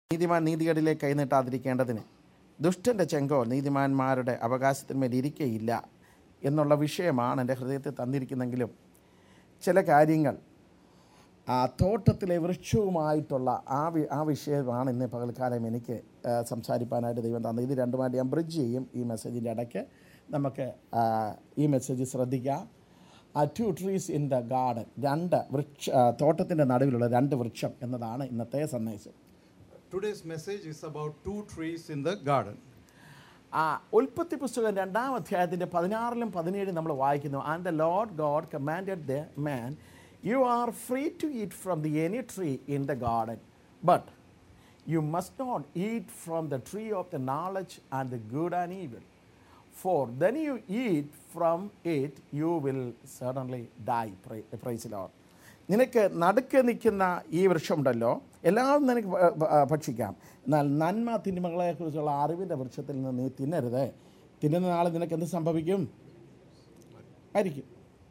നീതിമാൻ നീതികേടിലേക്ക് കൈനീട്ടാതിരിക്കേണ്ടതിന് ദുഷ്ടൻ്റെ ചെങ്കോൽ നീതിമാന്മാരുടെ അവകാശത്തിന്മേൽ ഇരിക്കയില്ല എന്നുള്ള വിഷയമാണ് എൻ്റെ ഹൃദയത്തിൽ തന്നിരിക്കുന്നെങ്കിലും ചില കാര്യങ്ങൾ ആ തോട്ടത്തിലെ വൃക്ഷവുമായിട്ടുള്ള ആ വി ആ വിഷയമാണ് ഇന്ന് പകൽക്കാലം എനിക്ക് ആ, സംസാരിക്കാനായിട്ട് ദൈവം തന്നത് ഇത് രണ്ടുമായിട്ട് ഞാൻ ബ്രിഡ്ജ് ചെയ്യും ഈ മെസ്സേജിൻ്റെ ഇടയ്ക്ക് നമുക്ക് ആ, ഈ മെസ്സേജ് ശ്രദ്ധിക്കാം two trees in the garden രണ്ട് വൃക്ഷ ആ, തോട്ടത്തിൻ്റെ നടുവിലുള്ള രണ്ട് വൃക്ഷം എന്നതാണ് ഇന്നത്തെ സന്ദേശം Today's message is about two trees in the garden. ആ ഉൽപ്പത്തി പുസ്തകം രണ്ടാം അധ്യായത്തിൻ്റെ പതിനാറിലും പതിനേഴിലും നമ്മൾ വായിക്കുന്നു and the Lord God commanded the man you are free to eat from the any tree in the garden but you must not eat from the tree of the knowledge and the good and evil for then you eat from it you will suddenly die praise Lord നിനക്ക് നടുക്ക് നിൽക്കുന്ന ഈ വൃക്ഷമുണ്ടല്ലോ എല്ലാവരും നിനക്ക് ഭ- ഭ- ഭക്ഷിക്കാം എന്നാൽ നന്മ തിന്മകളെക്കുറിച്ചുള്ള അറിവിൻ്റെ വൃക്ഷത്തിൽ നിന്ന് നീ തിന്നരുത് തിന്നുന്ന നാളെ നിനക്ക് എന്ത് സംഭവിക്കും മരിക്കും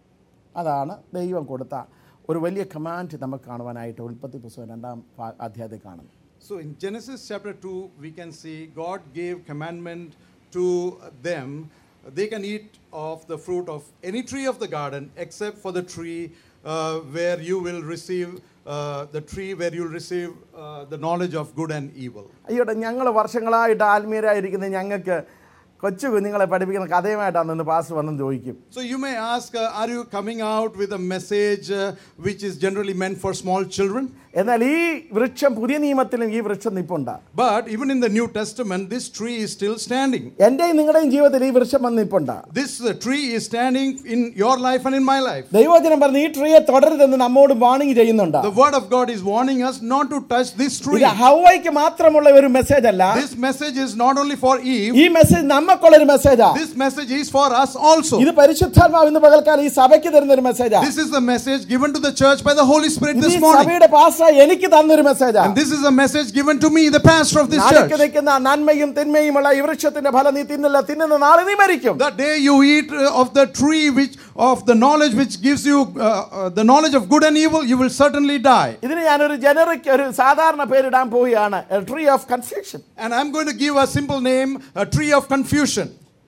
അതാണ് ദൈവം കൊടുത്ത ഒരു വലിയ കമാൻഡ് നമുക്ക് കാണുവാനായിട്ട് ഉൽപ്പത്തി പുസ്തകം രണ്ടാം ഭാ- അധ്യായത്തിൽ കാണുന്നു So in Genesis chapter 2, we can see God gave commandment to them. They can eat of the fruit of any tree of the garden except for the tree uh, where you will receive, uh, the tree where you'll receive uh, the knowledge of good and evil. അയ്യോടെ ഞങ്ങൾ വർഷങ്ങളായിട്ട് ആത്മീയരായിരിക്കുന്ന ഞങ്ങൾക്ക് കൊച്ചു കുഞ്ഞുങ്ങളെ പഠിപ്പിക്കുന്ന കഥയുമായിട്ടാണ് ഇന്ന് pastor വന്നെന്ന് ചോദിക്കും So you may ask, uh, are you coming out with a message uh, which is generally meant for small children? എന്നാൽ ഈ വൃക്ഷം പുതിയ നിയമത്തിലും ഈ വൃക്ഷം നിപ്പുണ്ട് But even in the New Testament, this tree is still standing. എൻ്റെയും നിങ്ങളുടെയും ജീവിതത്തിൽ ഈ വൃക്ഷം വന്ന് നിപ്പുണ്ട് This uh, tree is standing in your life and in my life. ദൈവവചനം പറഞ്ഞ് ഈ ട്രീയെ തുടരുതെന്ന് നമ്മോട് വാണിംഗ് ചെയ്യുന്നുണ്ട് The word of God is warning us not to touch this tree. ഇത് ഹവയ്ക്ക് മാത്രമുള്ള ഒരു മെസ്സേജ് അല്ല This message is not only for Eve, ഈ മെസ്സേജ് നമുക്കുള്ള ഒരു മെസ്സേജാ this message is for us also. ഇത് പരിശുദ്ധാത്മാവ് ഇന്ന് പകൽക്കാലം ഈ സഭയ്ക്ക് തരുന്ന ഒരു മെസ്സേജാ This is the message given to the church by the Holy Spirit ഇത് ഈ this morning. സഭയുടെ പാസ്റ്റർ എനിക്ക് തന്നൊരു മെസ്സേജാ And this is a message given to me, the pastor of this നാളേക്ക് church. നിൽക്കുന്ന നന്മയും തിന്മയുമുള്ള ഈ വൃക്ഷത്തിന്റെ ഫലം നീ തിന്നില്ല തിന്നുന്ന നാളെ നീ മരിക്കും The day you eat uh, of the tree which of the knowledge which gives you uh, uh, the knowledge of good and evil, you will certainly die. ഇതിന് ഞാനൊരു ജനറിക് ഒരു സാധാരണ പേരിടാൻ പോവുകയാണ് tree of confusion And I'm going to give a simple name, a tree of confusion.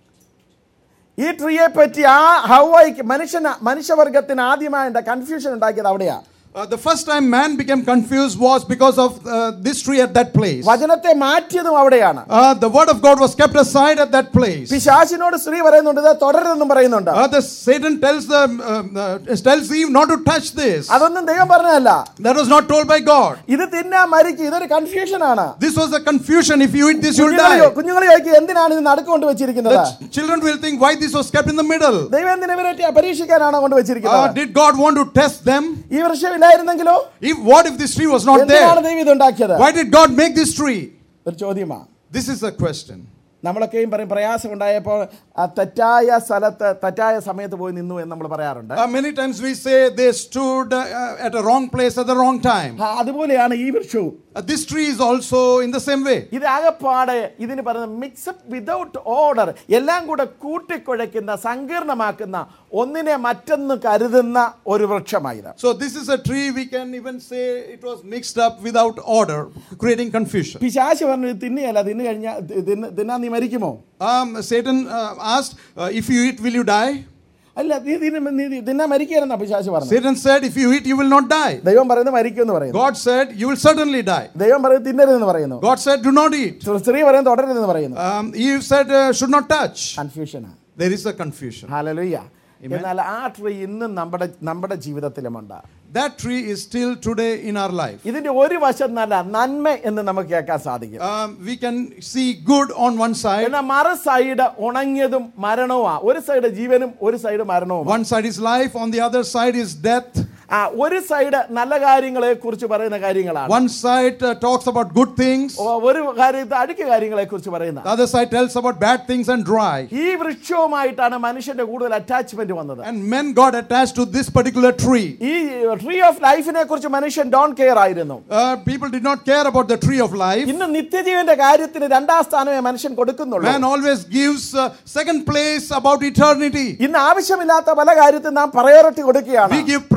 ഈ ട്രീയെ പറ്റി ആ ഹൗവയ്ക്ക് മനുഷ്യന് മനുഷ്യവർഗത്തിന് ആദ്യമായിട്ട് കൺഫ്യൂഷൻ ഉണ്ടാക്കിയത് അവിടെയാ Uh, the first time man became confused was because of uh, this tree at that place. വചനത്തെ മാറ്റിയതും അവിടെയാണ് Uh, the word of God was kept aside at that place. പിശാചിനോട് സ്ത്രീ പറയുന്നുണ്ട് ഇത് തുടരുതെന്നും പറയുന്നുണ്ട് Uh, the Satan tells the um, uh, tells Eve not to touch this. അതൊന്നും ദൈവം പറഞ്ഞതല്ല That was not told by God. ഇത് തിന്നാ മരിക്കും ഇതൊരു കൺഫ്യൂഷൻ ആണ് This was a confusion. If you eat this, you'll കുഞ്ഞുങ്ങൾ die. കുഞ്ഞുങ്ങൾ ചോദിക്കും എന്തിനാണ് ഇത് നടുക്ക് കൊണ്ട് വെച്ചിരിക്കുന്നത് The ch- children will think why this was kept in the middle. ദൈവം എന്തിനെ ഇവരെ പരീക്ഷിക്കാനാണോ കൊണ്ട് Uh, വെച്ചിരിക്കുന്നത് did God want to test them? ഈ വൃക്ഷമില്ലായിരുന്നെങ്കിലോ If what if this tree was not എന്തിനാണ് there? ദൈവം ഇതുണ്ടാക്കിയത് Why did God make this tree? ഒരു ചോദ്യമാണ് This is a question. നമ്മളൊക്കെയും പറയും പ്രയാസം ഉണ്ടായപ്പോൾ ആ തെറ്റായ സ്ഥലത്ത് തെറ്റായ സമയത്ത് പോയി നിന്നു എന്ന് നമ്മൾ പറയാറുണ്ട് Uh, many times we say they stood uh, at a wrong place at the wrong time. ആ, അതുപോലെയാണ് ഈ വൃക്ഷവും Uh, this tree is also in the same way. ഇത് ആകപ്പാടെ ഇതിന് പറയുന്നത് മിക്സപ്പ് വിതൗട്ട് ഓർഡർ എല്ലാം കൂടെ കൂട്ടിക്കുഴയ്ക്കുന്ന സങ്കീർണമാക്കുന്ന ഒന്നിനെ മറ്റൊന്ന് കരുതുന്ന ഒരു വൃക്ഷമായത് So this is a tree we can even say it was mixed up without order, creating confusion. പിശാശ് പറഞ്ഞു "ഇത് തിന്നുകയല്ല തിന്നു കഴിഞ്ഞാൽ തിന്ന് തിന്നാൻ നീ മരിക്കുമോ Um, Satan uh, asked, uh, "If you eat, will you die?" അല്ല നീ തിന്ന നീ തിന്നാൻ മരിക്കുകയെന്നാ പിശാശ് പറഞ്ഞു Satan said, "If you eat, you will not die." ദൈവം പറയുന്നത് മരിക്കും എന്ന് പറയുന്നു God said, "You will certainly die." ദൈവം പറയുന്നത് തിന്നരുതെന്ന് പറയുന്നു God said, "Do not eat." സ്ത്രീ പറയുന്നത് തുടരരുതെന്ന് പറയുന്നു Um, Eve said, uh, "Should not touch." കൺഫ്യൂഷനാണ് There is a confusion. ഹാലലുയ്യ എന്നാൽ ആ ട്രീ ഇന്നും നമ്മുടെ നമ്മുടെ ജീവിതത്തിലുമുണ്ട് That tree is still today in our life. ഇതിന്റെ ഒരു വശം നല്ല നന്മ എന്ന് നമുക്ക് കേൾക്കാൻ സാധിക്കും Um, we can see good on one side. എന്നാൽ മറു സൈഡ് ഉണങ്ങിയതും മരണവുമാ ഒരു സൈഡ് ജീവനും ഒരു സൈഡ് മരണവും One side is life, on the other side is death. ആ ഒരു സൈഡ് നല്ല കാര്യങ്ങളെ കുറിച്ച് പറയുന്ന കാര്യങ്ങളാണ് One side uh, talks about good things, ഓ, ഒരു കാര്യത്തെ അഴുക്ക് കാര്യങ്ങളെ കുറിച്ച് പറയുന്ന the other side tells about bad things and dry. ഈ വൃക്ഷവുമായിട്ടാണ് മനുഷ്യന്റെ കൂടുതൽ അറ്റാച്ച്മെന്റ് വന്നത് And men got attached to this particular tree. ഈ ട്രീ ഓഫ് ലൈഫിനെ കുറിച്ച് മനുഷ്യൻ ഡോൺ കെയർ ആയിരുന്നു Uh, people did not care about the tree of life. ഇന്ന് നിത്യജീവന്റെ കാര്യത്തിന് രണ്ടാം സ്ഥാനമേ മനുഷ്യൻ കൊടുക്കുന്നുള്ളൂ Man always gives uh, second place about eternity. ഇന്ന് ആവശ്യമില്ലാത്ത പല കാര്യത്തിൽ നാം പ്രയോറിറ്റി കൊടുക്കുകയാണ് We give priority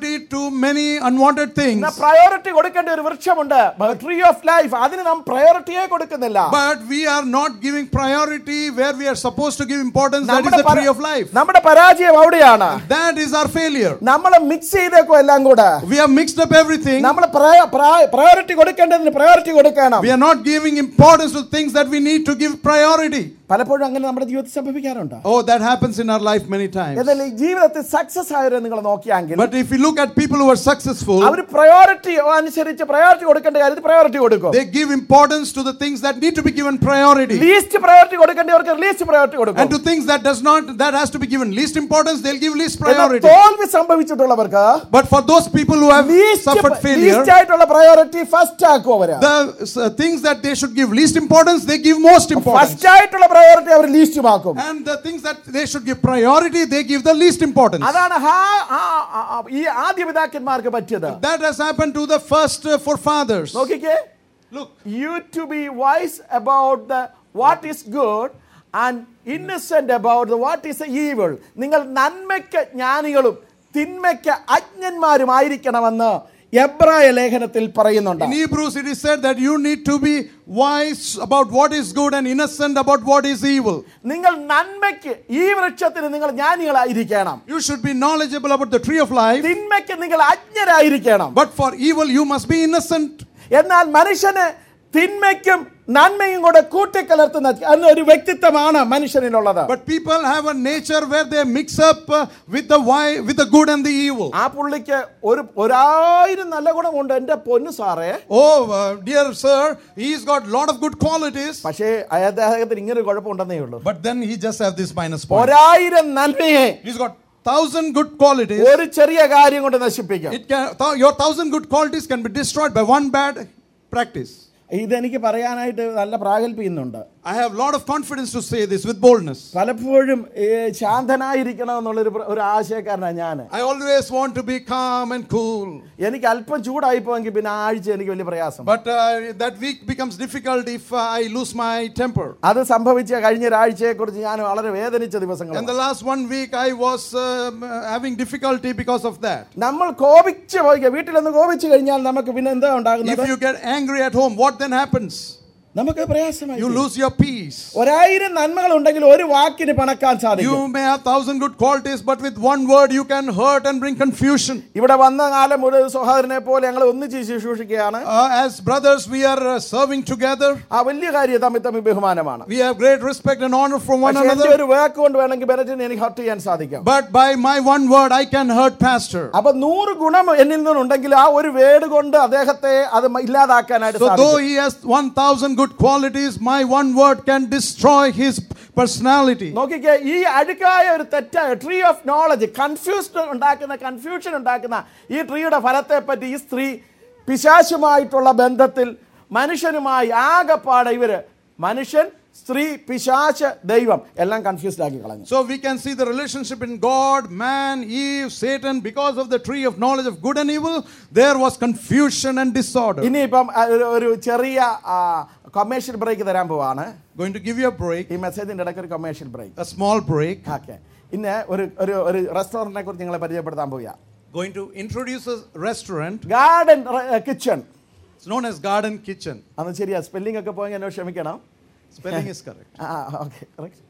priority to many unwanted things. Priority കൊടുക്കേണ്ട ഒരു വൃക്ഷമുണ്ട് ട്രീ ഓഫ് ലൈഫ് അതിന് നാം പ്രയോറിറ്റിയെ കൊടുക്കുന്നില്ല But we are not giving priority where we are supposed to give importance. That is നമ്മുടെ the tree പരാ- of life. നമ്മുടെ പരാജയം അവിടെയാണ് That is our failure. നമ്മൾ മിക്സ് ചെയ്തേക്കും എല്ലാം കൂടെ We have mixed up everything. നമ്മൾ പ്രയോറിറ്റി കൊടുക്കേണ്ടതിന് പ്രയോറിറ്റി കൊടുക്കണം We are not giving importance to things that we need to give priority. പലപ്പോഴും അങ്ങനെ നമ്മുടെ ജീവിതത്തിൽ സംഭവിക്കാറുണ്ട് Oh, that happens in our life many times. എന്നാൽ ഈ ജീവിതത്തിൽ സക്സസ് ആയവരെ നിങ്ങൾ നോക്കിയാങ്കിൽ But if you look at people who are successful, അവർ പ്രയോറിറ്റി അനുസരിച്ച് പ്രയോറിറ്റി കൊടുക്കേണ്ട കാര്യത്തിൽ പ്രയോറിറ്റി കൊടുക്കും they give importance to the things that need to be given priority. Least priority കൊടുക്കേണ്ടവർക്ക് ലീസ്റ്റ് പ്രയോറിറ്റി And കൊടുക്കും to things that does not that has to be given least importance, they'll give least എന്നാൽ priority. തോൽവി സംഭവിച്ചിട്ടുള്ളവർക്ക് But for those people who have suffered failure, least ആയിട്ടുള്ള priority first ആക്കും അവര് the uh, things that they should give least importance, they give most importance. First ആയിട്ടുള്ള priority അവർ ലീസ്റ്റും ആക്കും And the things that they should give priority, they give the least importance. അതാണ് ഹാ- ആ- ആ- ആ- ഈ ആദ്യ പിതാക്കന്മാർക്ക് പറ്റിയത് That has happened to the first uh, forefathers. നോക്കിക്കേ Look, you to be wise about the what is good and innocent about the what is evil നിങ്ങൾ നന്മയ്ക്ക് ജ്ഞാനികളും തിന്മയ്ക്ക് അജ്ഞന്മാരുമായിരിക്കണമെന്ന് എബ്രായ ലേഖനത്തിൽ പറയുന്നുണ്ട് in Hebrews it is said that you need to be wise about what is good and innocent about what is evil. നിങ്ങൾ നന്മയ്ക്ക് ഈ വൃക്ഷത്തിന് നിങ്ങൾ ജ്ഞാനികളായിരിക്കണം You should be knowledgeable about the tree of life, തിന്മയ്ക്ക് നിങ്ങൾ അജ്ഞരായിരിക്കണം but for evil you must be innocent. എന്നാൽ മനുഷ്യന് തിന്മയ്ക്കും നന്മയും കൂടെ കൂട്ടിക്കലർത്തുന്ന അന്ന് ഒരു വ്യക്തിത്വമാണ് മനുഷ്യനിലുള്ളത് But people have a nature where they mix up uh, with the why, with the good and the evil. ആ പുള്ളിക്ക് ഒരു ഒരായിരം നല്ല ഗുണമുണ്ട് എൻ്റെ പൊന്നു സാറേ Oh, uh, dear sir, he's got lot of good qualities, പക്ഷേ അദ്ദേഹത്തിന് ഇങ്ങനെ ഒരു കുഴപ്പമുണ്ടെന്നേ ഉള്ളൂ but then he just have this minus point. ഒരായിരം നന്മയെ He's got thousand good qualities. ഒരു ചെറിയ കാര്യം കൊണ്ട് നശിപ്പിക്കാം It can, th- your thousand good qualities can be destroyed by one bad practice. ഇതെനിക്ക് പറയാനായിട്ട് നല്ല പ്രാഗൽഭ്യുന്നുണ്ട് I have a lot of confidence to say this with boldness. പലപ്പോഴും ഏ, ശാന്തനായിരിക്കണം എന്നുള്ളൊരു പ്ര- ഒരു ആശയക്കാരനാണ് ഞാൻ I always want to be calm and cool. എനിക്ക് അല്പം ചൂടായി പോയെങ്കിൽ പിന്നെ ആഴ്ച എനിക്ക് വലിയ പ്രയാസം But uh, that week becomes difficult if uh, I lose my temper. അത് സംഭവിച്ച കഴിഞ്ഞ ഒരാഴ്ചയെ കുറിച്ച് ഞാൻ വളരെ വേദനിച്ച ദിവസങ്ങൾ And the last one week I was um, having difficulty because of that. നമ്മൾ കോപിച്ച് പോയി വീട്ടിലൊന്ന് കോപിച്ച് കഴിഞ്ഞാൽ നമുക്ക് പിന്നെ എന്താ If ഉണ്ടാകുന്നത് you get angry at home, what then happens? നമുക്ക് പ്രയാസമായി You lose your peace. ഒരായിരം നന്മകൾ ഉണ്ടെങ്കിൽ ഒരു വാക്കിന് പണക്കാൻ സാധിക്കും You may have thousand good qualities, but with one word you can hurt and bring confusion. ഇവിടെ വന്ന കാലം ഒരു സഹോദരനെ പോലെ ഞങ്ങൾ ഒന്നിച്ച് ശുശ്രൂഷിക്കുകയാണ് Uh, as brothers, we are uh, serving together. ആ വലിയ കാര്യം തമ്മിൽ തമ്മിൽ ബഹുമാനമാണ് We have great respect and honor from one പക്ഷേ എന്റെ another. ഒരു വാക്ക് കൊണ്ട് വേണമെങ്കിൽ ബെനറ്റിന് എനിക്ക് ഹർട്ട് ചെയ്യാൻ സാധിക്കും But by my one word, I can hurt pastor. അപ്പൊ നൂറ് ഗുണം എന്നിൽ നിന്നുണ്ടെങ്കിൽ ആ ഒരു വേട് കൊണ്ട് അദ്ദേഹത്തെ അത് മ- ഇല്ലാതാക്കാനായിട്ട് So though സാധിക്കും he has 1000 good qualities, my one word can destroy his personality. നോക്കിക്കേ ഈ അഴുക്കായ ഒരു തെറ്റായ ട്രീ ഓഫ് നോളജ് കൺഫ്യൂസ്ഡ് ഉണ്ടാക്കുന്ന കൺഫ്യൂഷൻ ഉണ്ടാക്കുന്ന ഈ ട്രീയുടെ ഫലത്തെ പറ്റി ഈ സ്ത്രീ പിശാശുമായിട്ടുള്ള ബന്ധത്തിൽ മനുഷ്യനുമായി ആകെപ്പാടെ ഇവര് മനുഷ്യൻ സ്ത്രീ പിശാശ് ദൈവം എല്ലാം കൺഫ്യൂസ്ഡ് ആക്കി കളഞ്ഞു So we can see the relationship in God, man, Eve, Satan. Because of the tree of knowledge of good and evil, there was confusion and disorder. ഇനിയിപ്പം ആ, ഒരു- ഒരു ചെറിയ കൊമേഴ്ഷ്യൽ ബ്രേക്ക് തരാൻ പോവാണ് Going to give you a break, ഈ മെസ്സേജിന്റെ ഇടയ്ക്ക് ഒരു commercial break a small break. Okay ഇന്ന് ഒരു ഒരു ഒരു റെസ്റ്റോറൻറ്റിനെ കുറിച്ച് നിങ്ങളെ പരിചയപ്പെടുത്താൻ പോവുക Going to introduce a restaurant. Garden kitchen It's known as Garden Kitchen. അന്ന് ശരിയാ സ്പെല്ലിംഗ് ഒക്കെ പോയി എന്നോട് ക്ഷമിക്കണം Spelling is correct. ആ ഓക്കെ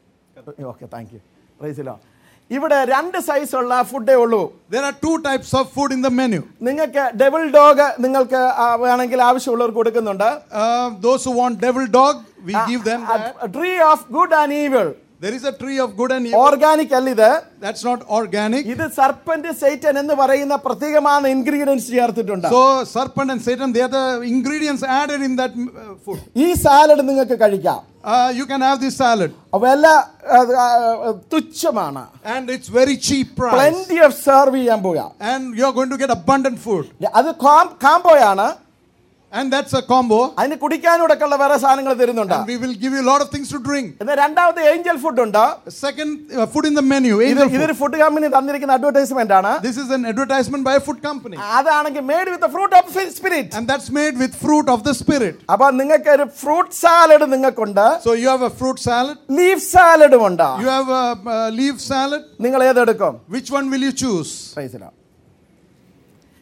ഓക്കെ താങ്ക് യു പ്രൈസിലോ ഇവിടെ രണ്ട് സൈസുള്ള ഫുഡേ ഉള്ളൂ There are two types of food in the menu. നിങ്ങൾക്ക് ഡബിൾ ഡോഗ് നിങ്ങൾക്ക് ആ, വേണമെങ്കിൽ ആവശ്യമുള്ളവർക്ക് കൊടുക്കുന്നുണ്ട് Uh, those who want devil dog, we give them that. Tree of good and evil There is a tree of good and evil. Organic അല്ല ഇത് That's not organic. ഇത് serpent Satan എന്ന് പറയുന്ന പ്രത്യേകமான ഇൻഗ്രീഡിയൻസ് ചേർത്തിട്ടുണ്ട് So serpent and Satan, they are the ingredients added in that uh, food. ഈ salad നിങ്ങൾക്ക് കഴിക്കാം Uh, you can have this salad, വില ആ, ആ, തുച്ഛമാണ് and it's very cheap price. Plenty of serve ചെയ്യാൻ പോവുക And you're going to get abundant food. അത് കാംബോയാണ് And that's a combo. അതിന് കുടിക്കാനൂടെ ഉള്ള വേറെ സാധനങ്ങൾ തരുന്നുണ്ട് And we will give you a lot of things to drink. എന്നാൽ രണ്ടാമത്തെ ഏഞ്ചൽ ഫുഡ് ഉണ്ട് Second, uh, food in the menu. ഇത് Angel food. ഇതൊരു ഫുഡ് കമ്പനി തന്നിരിക്കുന്ന അഡ്വർടൈസ്മെന്റ് ആണ് This is an advertisement by a food company. അതാണെങ്കിൽ made with fruit of spirit And that's made with fruit of the spirit. അപ്പൊ നിങ്ങൾക്ക് ഒരു fruit salad നിങ്ങൾക്കുണ്ട് So you have a fruit salad, leaf സാലഡും ഉണ്ട് you have a, uh leaf salad. നിങ്ങൾ ഏതെടുക്കും Which one will you choose? Praise the Lord.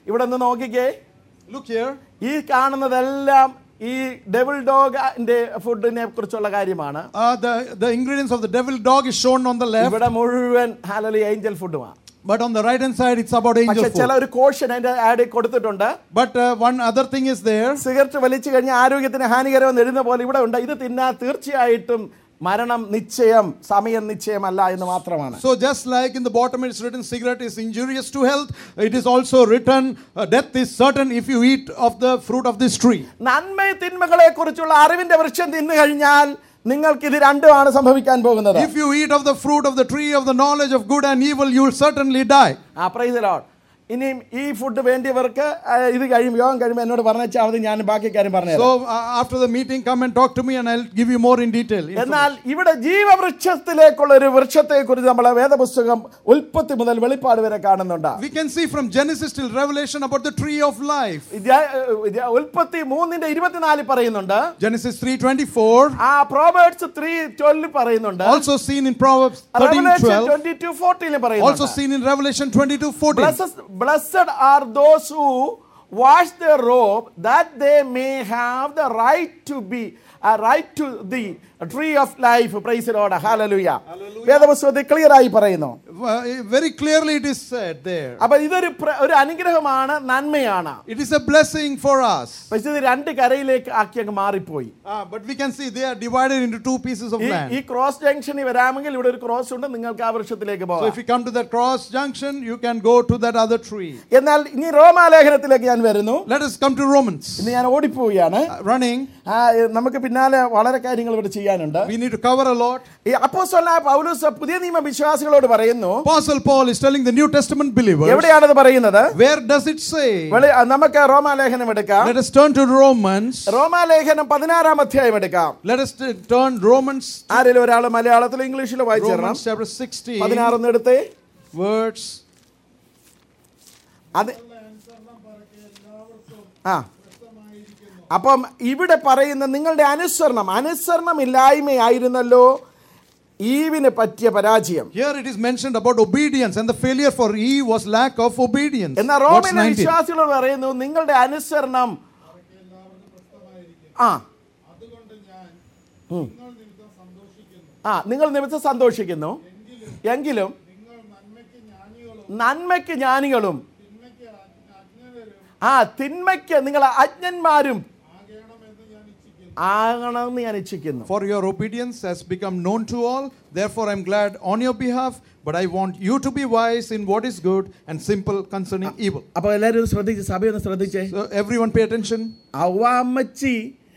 ഇവിടെ നിന്ന് നോക്കിക്കേ Look here. ഈ കാണുന്നതെല്ലാം ഈ ഡെവിൾ ഡോഗിന്റെ ഫുഡിനെ കുറിച്ചുള്ള കാര്യമാണ് Uh, the, the ingredients of the devil dog is shown on the left, ഇവിടെ മുഴുവൻ ഹാലലി ഏഞ്ചൽ ഫുഡുമാണ് but on the right hand side, it's about angel പക്ഷെ ചില food. ഒരു കോഷൻ അതിന്റെ ആഡ് കൊടുത്തിട്ടുണ്ട് But uh, one other thing is there. Cigarette വലിച്ചു കഴിഞ്ഞാൽ ആരോഗ്യത്തിന് ഹാനികരമെന്ന് എഴുതുന്ന പോലെ ഇവിടെ ഉണ്ട് ഇത് തിന്നാൽ തീർച്ചയായിട്ടും മരണം നിശ്ചയം സമയം നിശ്ചയമല്ല എന്ന് മാത്രമാണ് So just like in the bottom it's written cigarette is injurious to health, it is also written uh, death is certain if you eat of the fruit of this tree. നന്മ തിന്മകളെ കുറിച്ചുള്ള അറിവിന്റെ വൃക്ഷം തിന്നു കഴിഞ്ഞാൽ നിങ്ങൾക്ക് ഇത് രണ്ടുമാണ് സംഭവിക്കാൻ പോകുന്നത് If you eat of the fruit of the tree of the knowledge of good and evil, you will certainly die. ആ പ്രൈസ് ലോഡ് ഇനിയും ഈ ഫുഡ് വേണ്ടിയവർക്ക് ആ, ഇത് കഴിയും യോഗം കഴിയുമ്പോൾ എന്നോട് പറഞ്ഞാൽ മതി ഞാൻ ബാക്കി കാര്യം പറഞ്ഞു So uh, after the meeting, come and talk to me and I'll give you more in detail. എന്നാൽ ഇവിടെ ജീവവൃക്ഷത്തിലേക്കുള്ള ഒരു വൃക്ഷത്തെ കുറിച്ച് നമ്മളെ വേദപുസ്തകം ഉൽപ്പത്തി മുതൽ വെളിപ്പാട് വരെ കാണുന്നുണ്ട് We can see from Genesis till Revelation about the tree of life. ജ- ജ- ഉൽപ്പത്തി മൂന്നിന്റെ ഇരുപത്തിനാല് പറയുന്നുണ്ട് Genesis 3:24, ആ പ്രോവേർഡ്സ് ത്രീ ട്വൽവ് പറയുന്നുണ്ട് also seen in Proverbs 13:12, twenty two ഫോർട്ടീനിൽ also പറയുന്നുണ്ട് seen in Revelation 22:14. Blessed are those who wash their robe that they may have the right to be a right to the tree of life praise the lord hallelujah വേദപുസ്തകത്തിൽ clear ആയി പറയുന്നു Uh, very clearly it is said there. അപ്പൊ ഇതൊരു പ്ര- ഒരു അനുഗ്രഹമാണ് നന്മയാണ് It is a blessing for us. പക്ഷെ ഇത് രണ്ട് കരയിലേക്ക് ആക്കി അങ്ങ് മാറിപ്പോയി Ah, but we can see they are divided into two pieces of ഈ land. ഈ ക്രോസ് ജംഗ്ഷനിൽ വരാമെങ്കിൽ ഇവിടെ ഒരു ക്രോസ് ഉണ്ട് നിങ്ങൾക്ക് ആ വൃക്ഷത്തിലേക്ക് So പോകാം if you come to that cross junction, you can go to that other tree. എന്നാൽ ഇനി റോമാലേഖനത്തിലേക്ക് ഞാൻ വരുന്നു Let us come to Romans. ഇന്ന് ഞാൻ ഓടിപ്പോവുകയാണ് Uh, running, ആ, നമുക്ക് പിന്നാലെ വളരെ കാര്യങ്ങൾ ഇവിടെ ചെയ്യാനുണ്ട് we need to cover a lot. ഈ അപ്പോസ്തലനായ പൗലോസ് പുതിയ നിയമ വിശ്വാസികളോട് പറയുന്നു Apostle Paul is telling the New Testament believers. എവിടെയാണത് പറയുന്നത് Where does it say? വെളി- ആ, നമുക്ക് റോമാലേഖനം എടുക്കാം Let us turn to Romans. റോമാലേഖനം പതിനാറാം അധ്യായം എടുക്കാം Let us t- turn Romans, ആരെങ്കിലും ഒരാൾ മലയാളത്തിലോ ഇംഗ്ലീഷിലോ വായിച്ചു തരണം Romans chapter 16, പതിനാറൊന്ന് എടുത്തേ words. അത് ആ അപ്പം ഇവിടെ പറയുന്ന നിങ്ങളുടെ അനുസരണം അനുസരണമില്ലായ്മയായിരുന്നല്ലോ ഈവിന് പറ്റിയ പരാജയം Here it is mentioned about obedience, and the failure for Eve was lack of obedience. എന്നാൽ Verse റോമിലെ 19. വിശ്വാസികളോട് പറയുന്നു നിങ്ങളുടെ അനുസരണം ആ ഉം. ആ നിങ്ങൾ നിമിത്തം സന്തോഷിക്കുന്നു എങ്കിലും നന്മയ്ക്ക് ജ്ഞാനികളും ആ തിന്മയ്ക്ക് നിങ്ങൾ അജ്ഞന്മാരും ആകണമെന്ന് ഞാൻ ഇച്ഛിക്കുന്നു For your obedience has become known to all. Therefore, I'm glad on your behalf, but I want you to be wise in what is good and simple concerning evil. അപ്പൊ എല്ലാവരും ശ്രദ്ധിച്ച് സഭയൊന്ന് ശ്രദ്ധിച്ചേ So, everyone pay attention. അവമ്മച്ചി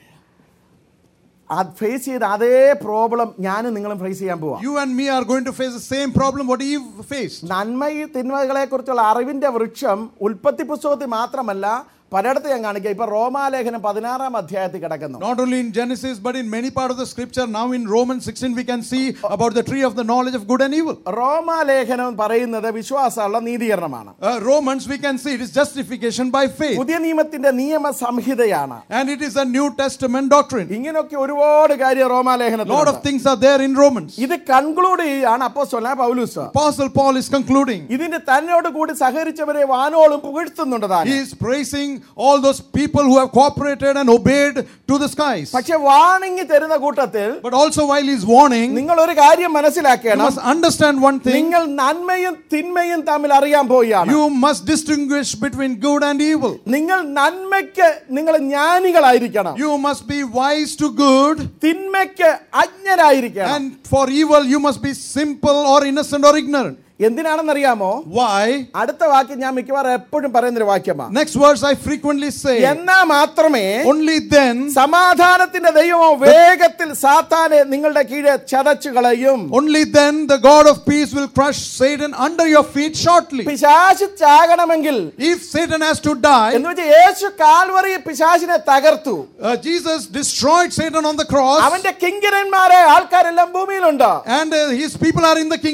അത് face ചെയ്ത അതേ problem ഞാനും നിങ്ങളും face ചെയ്യാൻ പോവാം You and me are going to face the same problem what Eve faced. നന്മയും തിന്മകളെ കുറിച്ചുള്ള അറിവിന്റെ വൃക്ഷം ഉൽപ്പത്തി പുസ്തകത്തിൽ മാത്രമല്ല പലയിടത്ത് ഞാൻ കാണിക്കാം ഇപ്പൊ റോമാലേഖനം പതിനാറാം അധ്യായത്തിൽ കിടക്കുന്നു Not only in Genesis, but in many part of the scripture. Now in Romans 16, we can see about the tree of the knowledge of good and evil. റോമാലേഖനം പറയുന്നത് വിശ്വാസമുള്ള നീതീകരണമാണ് Uh, Romans, we can see it is justification by faith. പുതിയ നിയമത്തിന്റെ നിയമ സംഹിതയാണ് And it is a New Testament doctrine. ഇങ്ങനെയൊക്കെ ഒരുപാട് കാര്യം lot of റോമാലേഖനത്തിൽ things are there in Romans. ഇത് കൺക്ലൂഡ് ചെയ്യാണ് അപ്പോ Paulose Apostle Paul is concluding. ഇതിന്റെ തന്നോട് കൂടി സഹകരിച്ചവരെ വാനോളം പുകഴ്ത്തുന്നുണ്ട് താൻ He is praising all those people who have cooperated and obeyed to the skies. പക്ഷെ വാണിംഗ് തരുന്ന കൂട്ടത്തിൽ But also while he is warning, നിങ്ങൾ ഒരു കാര്യം you മനസ്സിലാക്കണം must understand one thing. നിങ്ങൾ നന്മയും തിന്മയും തമ്മിൽ അറിയാൻ പോവുകയാണ് You must distinguish between good and evil. നിങ്ങൾ നന്മയ്ക്ക് നിങ്ങൾ ജ്ഞാനികളായിരിക്കണം You must be wise to good, തിന്മയ്ക്ക് അജ്ഞരായിരിക്കണം and for evil you must be simple or innocent or ignorant. എന്തിനാണെന്നറിയാമോ Why? അടുത്ത വാക്യം ഞാൻ മിക്കവാറും എപ്പോഴും പറയുന്നൊരു വാക്യമാണ് Next verse I frequently say, എന്നാ മാത്രമേ only then, സമാധാനത്തിന്റെ ദൈവമോ വേഗത്തിൽ സാത്താനെ നിങ്ങളുടെ കീഴെ ചതച്ചു കളയും only then the God of peace will crush Satan under your feet shortly. പിശാശ് ചാകണമെങ്കിൽ If Satan has to die, എന്ന് വെച്ചാൽ യേശു കാൽവറി പിശാശിനെ തകർത്തു uh, Jesus destroyed Satan on the cross, അവന്റെ കിങ്കരന്മാരെ ആൾക്കാരെല്ലാം ഭൂമിയിലുണ്ട് and uh, his people are in the kingdom.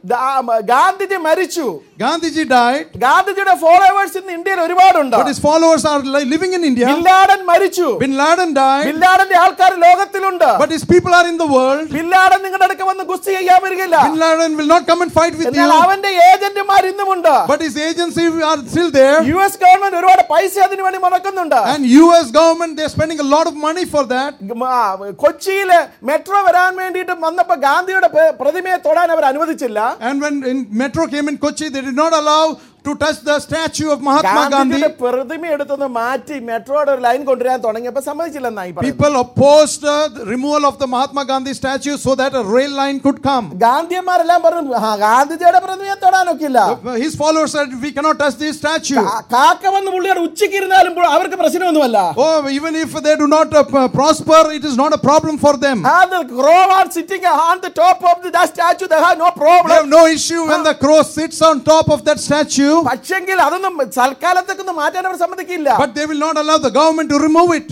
ദാ- ഗാന്ധിജി മരിച്ചു Gandhiji died, ഗാന്ധിജിയുടെ followers ഇന്ന് ഇന്ത്യയിൽ ഒരുപാടുണ്ട് but his followers are li- living in India. Bin Laden മരിച്ചു Bin Laden died, ബിൻ ലാഡന്റെ ആൾക്കാർ ലോകത്തിലുണ്ട് but his people are in the world. Bin Laden നിങ്ങളുടെ അടുക്ക വന്ന് ഗുസ്തി ചെയ്യാൻ വരികയില്ല Bin Laden will not come and fight with എന്നാൽ you, അവന്റെ ഏജന്റുമാർ ഇന്നുമുണ്ട് but his agency are still there. U S government ഒരുപാട് പൈസ അതിനു വേണ്ടി മുടക്കുന്നുണ്ട് And US government, they're spending a lot of money for that. ആ, കൊച്ചിയില് മെട്രോ വരാൻ വേണ്ടിയിട്ട് വന്നപ്പോ ഗാന്ധിയുടെ പെ- പ്രതിമയെ തൊടാൻ അവർ അനുവദിച്ചില്ല And when in Metro came in Kochi, they did not allow to touch the statue of Mahatma ഗാന്ധിജിയുടെ Gandhi. പ്രതിമ എടുത്തൊന്ന് മാറ്റി മെട്രോയുടെ ഒരു ലൈൻ കൊണ്ടുവരാൻ തുടങ്ങിയപ്പോ സമ്മതിച്ചില്ലെന്നായി പറയുന്നത്. People opposed uh, the removal of the Mahatma Gandhi statue so that a rail line could come. ഗാന്ധിയന്മാരെല്ലാം പറഞ്ഞു "ആ, ഗാന്ധിജിയുടെ പ്രതിമയെ തൊടാനൊക്കില്ല Uh, His followers said, We cannot touch this statue. കാ- കാക്ക വന്ന് പുള്ളിയുടെ ഉച്ചയ്ക്ക് ഇരുന്നാലും പോ- അവർക്ക് പ്രശ്നമൊന്നുമല്ല Oh, even if they do not uh, p- prosper, it is not a problem for them. And the crow are sitting on the top of the, that statue, they have no They problem. have no issue when the crow sits on top of that statue, പക്ഷെങ്കിൽ അതൊന്നും തൽക്കാലത്തേക്കൊന്നും മാറ്റാൻ അവർ സമ്മതിക്കില്ല but they will not allow the government to remove it.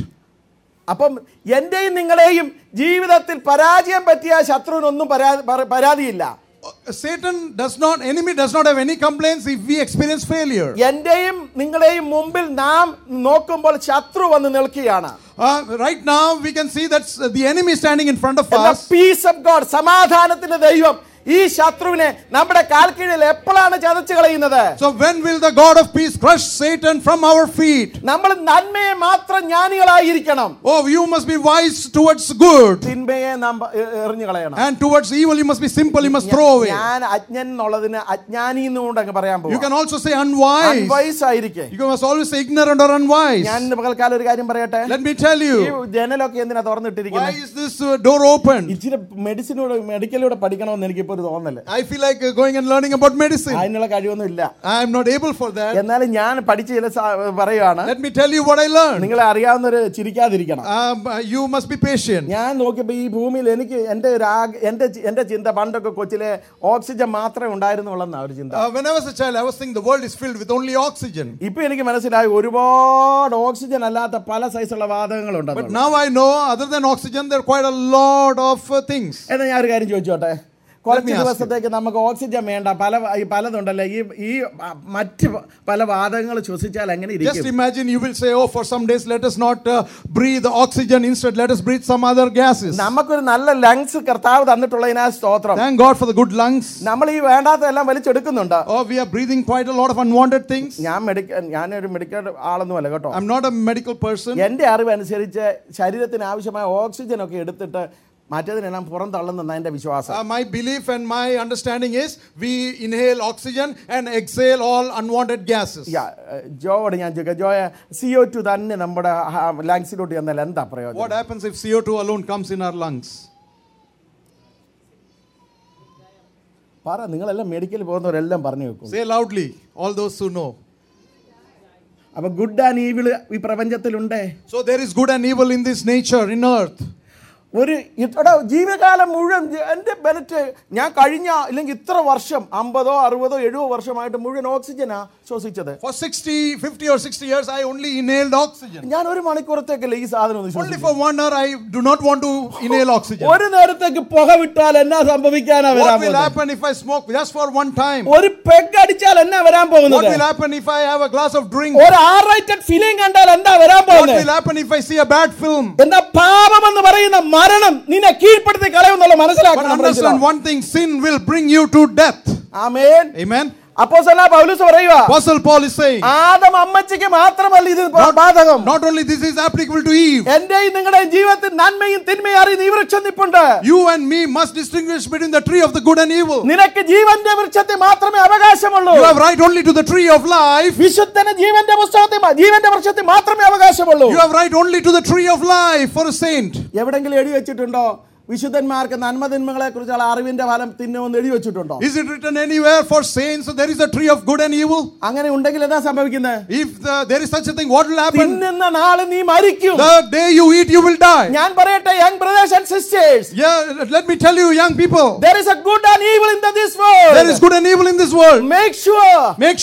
അപ്പം എന്റെയും നിങ്ങളെയും ജീവിതത്തിൽ പരാജയം പറ്റിയ ശത്രുവിനൊന്നും പരാ- പര- പരാതിയില്ല Uh, Satan does not, enemy does not have any complaints if we experience failure. എന്റെയും നിങ്ങളെയും മുമ്പിൽ നാം നോക്കുമ്പോൾ ശത്രു വന്ന് നിൽക്കുകയാണ് Uh, right now, we can see that uh, the enemy is standing in front of us. Peace of God സമാധാനത്തിന്റെ ദൈവം ഈ ശത്രുവിനെ നമ്മുടെ കാൽക്കീഴിൽ എപ്പോഴാണ് ചതച്ചു കളയുന്നത് So, when will the God of peace crush Satan from our feet? നമ്മൾ നന്മയെ മാത്രം ജ്ഞാനികളായിരിക്കണം Oh, you must be wise towards good, തിന്മയെ നാം പ- എ- എറിഞ്ഞു കളയണം and towards evil, you must be simple, you must throw away. ഞാൻ അജ്ഞൻ എന്നുള്ളതിന് അജ്ഞാനി എന്നുകൊണ്ട് അങ്ങ് പറയാൻ You പോകും can also say unwise. Unwise ആയിരിക്കെ You must always say ignorant or unwise. ഞാൻ ഇന്ന് പകൽക്കാലം ഒരു കാര്യം പറയട്ടെ Let me tell ഈ you, ജനലൊക്കെ എന്തിനാ why തുറന്നിട്ടിരിക്കുന്നത് is this uh, door open? ഇച്ചിരി മെഡിസിനോട് മെഡിക്കലിലൂടെ പഠിക്കണമെന്ന് എനിക്കിപ്പോ ഒരു തോന്നല് I feel like uh, going and learning about medicine. അതിനുള്ള കഴിവൊന്നും ഇല്ല I am not able for that. എന്നാലും ഞാൻ പഠിച്ച ചില സാ- പറയുകയാണ് Let me tell you what I learned. നിങ്ങളെ അറിയാവുന്നവര് ചിരിക്കാതിരിക്കണം Um, uh, you must be patient. ഞാൻ നോക്കിയപ്പോൾ ഈ ഭൂമിയിൽ എനിക്ക് എൻ്റെ ഒരു ആഗ് എൻ്റെ ചി- എൻ്റെ ചിന്ത പണ്ടൊക്കെ കൊച്ചിലെ ഓക്സിജൻ മാത്രമേ ഉണ്ടായിരുന്നുള്ളെന്നാ ഒരു ചിന്ത Uh, when I was a child, I was thinking the world is filled with only oxygen. ഇപ്പൊ എനിക്ക് മനസ്സിലായി ഒരുപാട് ഓക്സിജൻ അല്ലാത്ത പല സൈസുള്ള But വാതകങ്ങളുണ്ട് now I know, other than oxygen, there are quite a lot of uh, things. എന്നാ ഞാൻ ഒരു കാര്യം ചോദിച്ചോട്ടെ കുറച്ച് me ask you. ദിവസത്തേക്ക് നമുക്ക് ഓക്സിജൻ വേണ്ട പല ഈ പലതുണ്ടല്ലോ ഈ ഈ മറ്റ് പല വാതകങ്ങൾ ശ്വസിച്ചാൽ എങ്ങനെ Just ഇരിക്കും imagine you will say, oh, for some days, let us not uh, breathe oxygen. Instead, let us breathe some other gases. നമുക്കൊരു നല്ല ലങ്സ് കർത്താവ് തന്നിട്ടുള്ളതിനാ സ്തോത്രം Thank God for the good lungs. നമ്മൾ ഈ വേണ്ടാത്തതെല്ലാം വലിച്ചെടുക്കുന്നുണ്ട് Oh, we are breathing quite a lot of unwanted things. ഞാൻ medical ഞാനൊരു മെഡിക്കൽ ആളൊന്നുമല്ല കേട്ടോ I'm not a medical person. എൻ്റെ അറിവ് അനുസരിച്ച് ശരീരത്തിന് ആവശ്യമായ ഓക്സിജൻ ഒക്കെ എടുത്തിട്ട് മറ്റേതിനെല്ലാം പുറം തള്ളുന്ന എൻ്റെ വിശ്വാസം Uh, my belief and my understanding is we inhale oxygen and exhale all unwanted gases. യാ, ഏഹ്, ജോയോട് ഞാൻ ചോദിക്കാം ജോയ സി ഒ ടു തന്നെ നമ്മുടെ ലങ്സിലോട്ട് ചെന്നാൽ എന്താ What പ്രയോജനം happens if CO2 alone comes in our lungs? പറ നിങ്ങളെല്ലാം മെഡിക്കൽ പോകുന്നവരെല്ലാം പറഞ്ഞു വെക്കും Say loudly, all those who know. അപ്പൊ ഗുഡ് ആൻഡ് ഈവിള് ഈ പ്രപഞ്ചത്തിലുണ്ടേ So there is good and evil in this nature, in earth. ഒരു ഇത്ര ജീവിതകാലം മുഴുവൻ ജ- എൻ്റെ ബെനറ്റ് ഞാൻ കഴിഞ്ഞ ഇല്ലെങ്കിൽ ഇത്ര വർഷം അമ്പതോ അറുപതോ എഴുപതോ വർഷമായിട്ട് മുഴുവൻ ഓക്സിജനാ ശ്വസിച്ചത് For 60, 50 or 60 years, I only inhaled oxygen. ഞാൻ ഒരു മണിക്കൂറത്തേക്കല്ല ഈ സാധനം ഒന്ന് Only ശ്വസിച്ചത്. for one hour, I do not want to inhale oxygen. ഒരു നേരത്തേക്ക് പുക വിട്ടാൽ എന്നാ സംഭവിക്കാനാ വരാൻ What will പോകുന്നത് happen if I smoke just for one time? ഒരു പെഗ് അടിച്ചാൽ എന്നാ വരാൻ What പോകുന്നത് will happen if I have a glass of drink? ഒരു ആർ റൈറ്റഡ് ഫിലിം കണ്ടാൽ എന്താ വരാൻ What പോകുന്നത് will happen if I see a bad film? എന്താ പാപം എന്ന് പറയുന്ന മരണം നിന്നെ കീഴ്പ്പെടുത്തി കളയുന്നുള്ള But മനസ്സിലാക്കണം understand one thing sin will bring you to death. Amen Amen. അപ്പോ പൗലൂസ് പറയുക Apostle Paul is saying, Adam അമ്മച്ചിക്ക് മാത്രമല്ല ഇത് ബാധകം not only this is applicable to Eve, എന്റെയും നിങ്ങളുടെയും ജീവിതത്തിൽ നന്മയും തിന്മയും അറിയുന്ന ഈ വൃക്ഷം നിപ്പുണ്ട് you and me must distinguish between the tree of the good and evil. നിനക്ക് ജീവന്റെ വൃക്ഷത്തെ മാത്രമേ അവകാശമുള്ളൂ You have right only to the tree of life. വിശുദ്ധന് ജീവന്റെ പുസ്തകത്തെ മ- ജീവന്റെ വൃക്ഷത്തെ മാത്രമേ അവകാശമുള്ളൂ You have right only to the tree of life for a saint. എവിടെങ്കിലും എഴുതി വെച്ചിട്ടുണ്ടോ വിശുദ്ധന്മാർക്ക് നന്മതിന്മകളെ കുറിച്ചുള്ള അറിവിന്റെ ഫലം തിന്നുമെന്ന് എഴുതി വെച്ചിട്ടുണ്ടോ Is it written anywhere for saints there is a tree of good and evil? അങ്ങനെ ഉണ്ടെങ്കിൽ എന്താ സംഭവിക്കുന്നത് If the, there is such a thing, what will happen? തിന്നുന്ന നാളെ നീ മരിക്കും The day you eat, you will die. ഞാൻ പറയട്ടെ young brothers and sisters Yeah, let me tell you, young people, there is a good and evil in the, this world there is good and evil in this world. make sure Make sure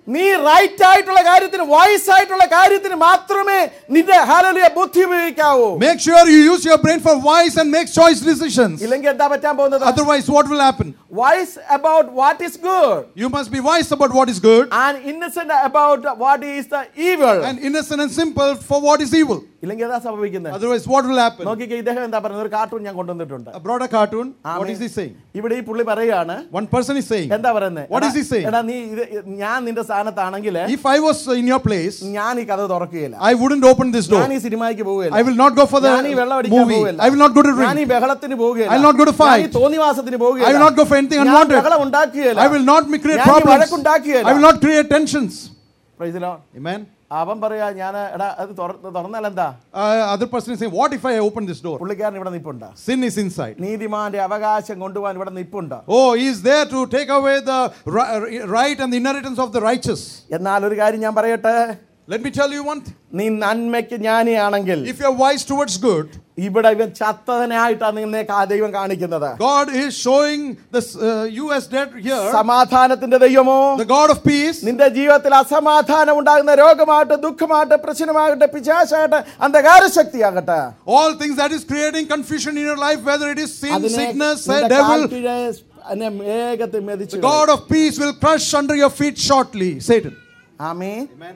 നീ right ആയിട്ടുള്ള കാര്യത്തിന് voice ആയിട്ടുള്ള കാര്യത്തിന് മാത്രമേ നിന്റെ ഹാലലിയ ബുദ്ധി ഉപയോഗിക്കാവൂ Make sure you use your brain for wise and make choice decisions. ഇല്ലെങ്കിൽ എന്താ പറ്റാൻ പോകുന്നത് Otherwise, what will happen? Wise about what is good You must be wise about what is good and innocent about what is the evil and innocent and simple for what is evil. ഇല്ലെങ്കിൽ എന്താ സംഭവിക്കുന്നത് Otherwise, what will happen? നോക്കിക്കേ ഇദ്ദേഹം എന്താ പറയുന്നത് ഒരു cartoon ഞാൻ കൊണ്ടുവന്നിട്ടുണ്ട് A broader cartoon, what amen. is he saying? ഇവിടെ ഈ പുള്ളി പറയുകയാണ് One person is saying, എന്താ പറയുന്നത് What is he saying? എടാ നീ ഇത് ഞാൻ നിന്റെ സ്ഥാനത്താണെങ്കിൽ If I was in your place, ഞാൻ ഈ കഥ തുറക്കുകയില്ല I wouldn't open this door. ഞാൻ ഈ സിനിമയ്ക്ക് പോവുകയില്ല I will not go for the ഞാൻ ഈ വെള്ളം അടിക്കാൻ movie. പോവുകയില്ല I will not go to ഞാൻ ഈ drink. ബഹളത്തിന് പോവുകയില്ല I will not go to ഞാൻ ഈ fight. തോന്നിവാസത്തിന് പോവുകയില്ല I will not go for anything ഞാൻ unwanted. ബഹളം ഉണ്ടാക്കുകയില്ല I will not make- create ഞാൻ ഈ problems. വഴക്കുണ്ടാക്കുകയില്ല. I will not create tensions. Praise the Lord. Amen. അവൻ പറയാ ഞാൻ എടാ അത് തുറ- തുറന്നാൽ എന്താ Uh, other person is saying, What if I open this door? പുള്ളിക്കാരൻ ഇവിടെ നിപ്പുണ്ട് Sin is inside. നീതിമാന്റെ അവകാശം കൊണ്ടുപോകാൻ ഇവിടെ നിപ്പുണ്ട് Oh, he is there to take away the ri- right and the inheritance of the righteous. എന്നാൽ ഒരു കാര്യം ഞാൻ പറയട്ടെ Let me tell you one thing. നീ നന്മയ്ക്ക് ജ്ഞാനിയാണെങ്കിൽ If you are wise towards good, ഇവിടെ ഇവൻ ചത്തതിനായിട്ടാണ് നിന്നെ കാ- ദൈവം കാണിക്കുന്നത് God is showing this, uh, you as dead here, സമാധാനത്തിന്റെ ദൈവമോ the God of peace. നിന്റെ ജീവിതത്തിൽ അസമാധാനം ഉണ്ടാകുന്ന രോഗമാകട്ടെ ദുഃഖമാകട്ടെ പ്രശ്നമാകട്ടെ പിശാശാകട്ടെ അന്ധകാര ശക്തിയാകട്ടെ All things that is creating confusion in your life, whether it is sin, അതിനെ sickness, നിന്റെ devil, കാൽക്കീഴെ അതിനെ വേഗത്തിൽ മെതിച്ചു the God of peace will crush under your feet shortly, Satan. ആമേ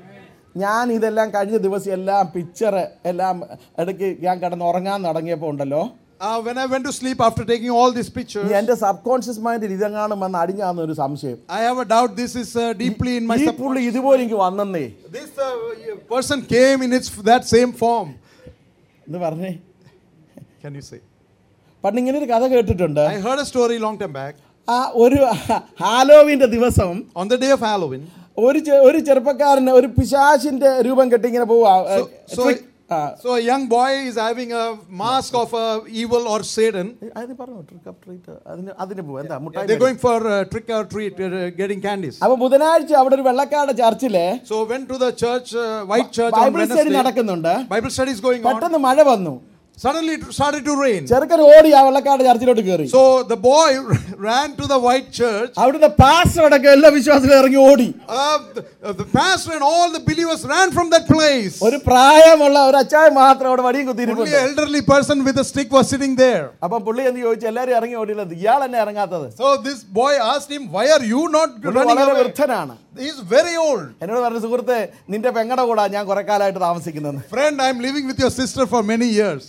ഞാൻ ഇതെല്ലാം കഴിഞ്ഞ ദിവസം എല്ലാം പിക്ചർ എല്ലാം ഇടയ്ക്ക് ഞാൻ കിടന്ന് ഉറങ്ങാൻ തുടങ്ങിയപ്പോൾ ഉണ്ടല്ലോ Uh, when I went to sleep after taking all these pictures, ഈ എന്റെ സബ് കോൺഷ്യസ് മൈൻഡിൽ ഇതെങ്ങാനും വന്ന് അടിഞ്ഞാന്ന് ഒരു സംശയം I have a doubt this is uh, deeply in my ഈ sub- പുള്ളി ഇതുപോലെ എനിക്ക് വന്നെന്നേ This uh, person came in its that same form. എന്ന് പറഞ്ഞേ Can you say? പണ്ട് ഇങ്ങനെ ഒരു കഥ കേട്ടിട്ടുണ്ട് I heard a story long time back. ആ ഒരു ഹാലോവിന്റെ ദിവസം On the day of Halloween, ഒരു ചെ- ഒരു ചെറുപ്പക്കാരന് ഒരു പിശാചിന്റെ രൂപം കെട്ടി ഇങ്ങനെ പോവാ so, so, ആ, so a young boy is having a mask of a evil or Satan. അതിന് പറഞ്ഞു ട്രിക്ക് ഓഫ് ട്രീറ്റ് അതിന് അതിന് പോവാ എന്താ മുട്ടായി They're going for uh, trick or treat, uh, getting candies. അപ്പൊ ബുധനാഴ്ച അവിടെ ഒരു വെള്ളക്കാട് ചർച്ചില് So went to the church, uh, white church on Bible study Wednesday. നടക്കുന്നുണ്ട് Bible study is going on. പെട്ടെന്ന് മഴ വന്നു Suddenly it started to rain. ചെറുക്കൻ ഓടി ആ വെള്ളക്കാട് ചർച്ചിലോട്ട് കയറി So the boy ran to the white church. അവിടുത്തെ പാസ്റ്റർ അടക്കം എല്ലാ വിശ്വാസികളും ഇറങ്ങി ഓടി Uh, the, uh, the pastor and all the believers ran from that place. ഒരു പ്രായമുള്ള ഒരു അച്ചായ മാത്രം അവിടെ വടിയും Only കുത്തിയിരിപ്പുണ്ട് an elderly person with a stick was sitting there. അപ്പം പുള്ളി എന്ത് ചോദിച്ചു എല്ലാരും ഇറങ്ങി ഓടിയില്ലത് ഇയാൾ എന്നെ ഇറങ്ങാത്തത് So this boy asked him, Why are you not പുള്ളി running വളരെ away? വൃദ്ധനാണ് He is very old. എന്നോട് പറഞ്ഞു സുഹൃത്തെ നിന്റെ പെങ്ങടെ കൂടാ ഞാൻ കുറെ കാലമായിട്ട് താമസിക്കുന്നത് Friend, I am living with your sister for many years.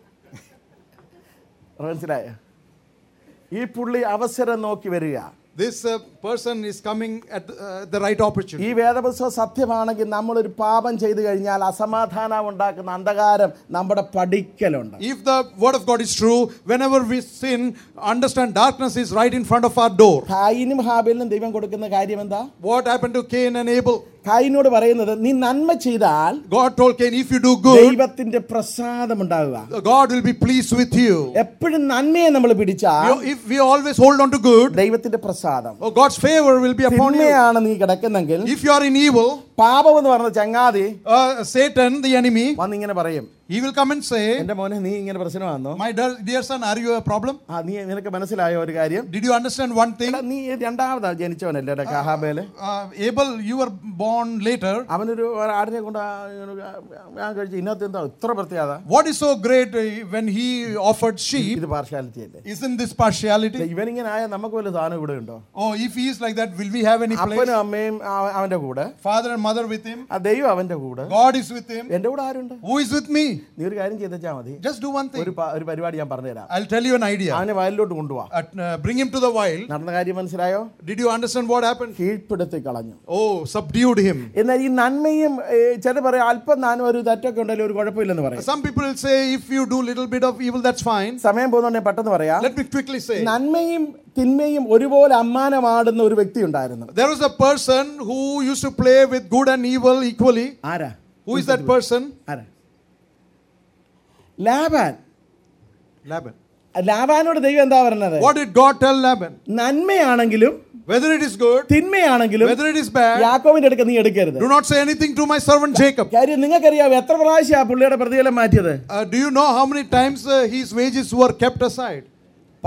മനസ്സിലായ ഈ പുള്ളി അവസരം നോക്കി വരിക This uh, person is coming at uh, the right ഈ opportunity. വേദപുസ്തകം സത്യമാണെങ്കിൽ നമ്മളൊരു പാപം ചെയ്തു കഴിഞ്ഞാൽ അസമാധാനം ഉണ്ടാക്കുന്ന അന്ധകാരം നമ്മുടെ പഠിക്കലുണ്ട് If the word of God is true, whenever we sin, understand darkness is right in front of our door. കായിനും ഹാബേലിനും ദൈവം കൊടുക്കുന്ന കാര്യം എന്താ What happened to Cain and Abel? കായിനോട് പറയുന്നത് നീ നന്മ ചെയ്താൽ God told Cain, if you do good, ദൈവത്തിന്റെ പ്രസാദം ഉണ്ടാവുക God will be pleased with you. എപ്പോഴും നന്മയെ നമ്മൾ പിടിച്ചാൽ You- If we always hold on to good, ദൈവത്തിന്റെ പ്രസാദം oh, God's favor will be upon you. തിന്മയാണ് നീ കിടക്കുന്നെങ്കിൽ If you are in evil, പാപം എന്ന് പറഞ്ഞ ചങ്ങാതി uh, Satan, the enemy, വന്നിങ്ങനെ പറയും he will come and say, എന്റെ മോനെ നീ ഇങ്ങനെ പ്രശ്നമാണോ My dear, dear son, are you a problem? ആ നീ നിനക്ക് മനസ്സിലായോ ഒരു കാര്യം Did you understand one thing? എടാ, നീ രണ്ടാമതാ ജനിച്ചവനല്ലേ എടാ കഹാബേല് Uh, Abel, you were born later. അവനൊരു ആടിനെ കൊണ്ട് ആ, ഇങ്ങനെ ഞാൻ കഴിച്ചു ഇന്നത്തെ എന്താ ഇത്ര പ്രത്യേകത What is so great uh, when he offered sheep? ഇത് പാർഷ്യാലിറ്റി അല്ലേ Isn't this partiality? ഇവനിങ്ങനെ ആയ നമുക്ക് വല്ല സാധനം ഇവിടെ ഉണ്ടോ Oh, if he is like that, will we have any place? അപ്പനും അമ്മയും ആ- അവന്റെ കൂടെ Father and mother with him. ആ ദൈവം അവന്റെ കൂടെ God is with him. എന്റെ കൂടെ ആരുണ്ട് Who is with me? നീ ഒരു കാര്യം ചെയ്താ മതി Just do one ഒരു thing. പ- ഒരു പരിപാടി ഞാൻ പറഞ്ഞുതരാം I'll tell you an idea. അവനെ വയലിലോട്ട് കൊണ്ടുപോവാ At, uh, bring him to the wild. നടന്ന കാര്യം മനസ്സിലായോ Did you understand what happened? കീഴ്പ്പെടുത്തി കളഞ്ഞു Oh, subdued him. എന്നാൽ ഈ നന്മയും ചില പറയാം അല്പം നാനും ഒരു തെറ്റൊക്കെ ഉണ്ടെങ്കിലും ഒരു കുഴപ്പമില്ലെന്ന് പറയും Some people will say, if you do little bit of evil, that's fine. സമയം പോകുന്നുണ്ടെങ്കിൽ പെട്ടെന്ന് പറയാം Let me quickly say. നന്മയും തിന്മയും ഒരുപോലെ അമ്മാനമാടുന്ന ഒരു വ്യക്തി ഉണ്ടായിരുന്നു There was a person who used to play with good and evil equally. ആരാ Who is that person? ആരാ ലാബാൻ Laban. ലാബാനോട് ദൈവം എന്താ പറഞ്ഞത് What did God tell Laban? നന്മയാണെങ്കിലും Whether it is good, തിന്മയാണെങ്കിലും whether it is bad, യാക്കോവിന്റെ അടുക്ക നീ എടുക്കരുത് do not say anything to my servant Jacob. കാര്യം നിങ്ങൾക്കറിയാം എത്ര പ്രാവശ്യം ആ പുള്ളിയുടെ പ്രതിഫലം മാറ്റിയത് Uh, do you know how many times uh, his wages were kept aside?